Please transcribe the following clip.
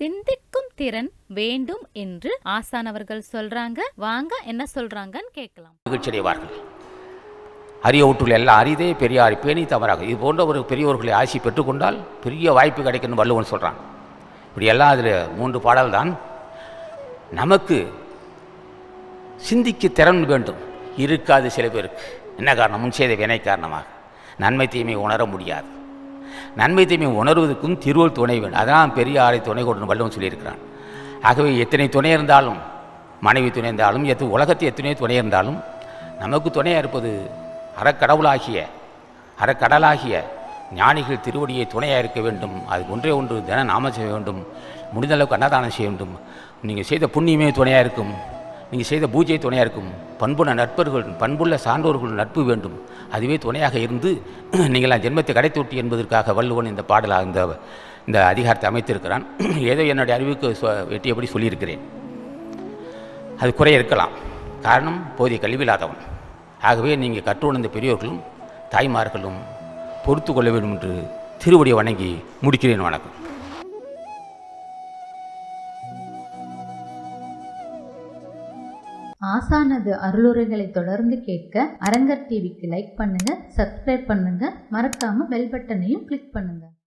சிந்திக்கும் திறன் வேண்டும் என்று ஆசான் அவர்கள் சொல்றாங்க வாங்க என்ன சொல்றாங்கன்னு கேட்கலாம் மகிழ்ச்சியடைவார்கள் அரிய ஊற்றுள்ள எல்லாம் அரிதே பெரியார் பேணி தவறாக இது போன்ற ஒரு பெரியோர்களை ஆசி பெற்றுக்கொண்டால் பெரிய வாய்ப்பு கிடைக்குன்னு வள்ளுவன் சொல்கிறான் இப்படி எல்லாம் அதில் மூன்று பாடல் தான் நமக்கு சிந்திக்க திறன் வேண்டும் இருக்காது சில பேருக்கு என்ன காரணம் முன் செய்த வினை காரணமாக நன்மை தீமை உணர முடியாது நன்மை தீமை உணர்வதற்கும் திருவள் துணை வேண்டும் அதான் பெரியாரை துணை கொண்டு வள்ளுவன் சொல்லியிருக்கிறான் ஆகவே எத்தனை துணை இருந்தாலும் மனைவி துணை இருந்தாலும் எத்து உலகத்தை எத்தனை துணை இருந்தாலும் நமக்கு துணையாக இருப்பது அறக்கடவுளாகிய அறக்கடலாகிய ஞானிகள் திருவடியை துணையாக இருக்க வேண்டும் அது ஒன்றே ஒன்று தின நாம செய்ய வேண்டும் முடிந்த அளவுக்கு அன்னதானம் செய்ய வேண்டும் நீங்கள் செய்த புண்ணியமே துணையாக இருக்கும் நீங்கள் செய்த பூஜை துணையாக இருக்கும் பண்புள்ள நட்பர்கள் பண்புள்ள சான்றோர்கள் நட்பு வேண்டும் அதுவே துணையாக இருந்து நீங்களாம் ஜென்மத்தை கடைத்தொட்டி என்பதற்காக வள்ளுவன் இந்த பாடலாக இந்த இந்த அதிகாரத்தை அமைத்திருக்கிறான் ஏதோ என்னுடைய அறிவுக்கு சொ- எட்டியபடி சொல்லியிருக்கிறேன் அது குறை இருக்கலாம் காரணம் போதிய கல்வியில்லாதவன் ஆகவே நீங்கள் கற்றுணர்ந்த பெரியோர்களும் தாய்மார்களும் பொறுத்து கொள்ள வேண்டும் என்று திருவடியை வணங்கி முடிக்கிறேன் வணக்கம் ஆசானது அருளுரைகளை தொடர்ந்து கேட்க அரங்கர் டிவிக்கு லைக் பண்ணுங்க சப்ஸ்கிரைப் பண்ணுங்க மறக்காம பெல் பட்டனையும் கிளிக் பண்ணுங்க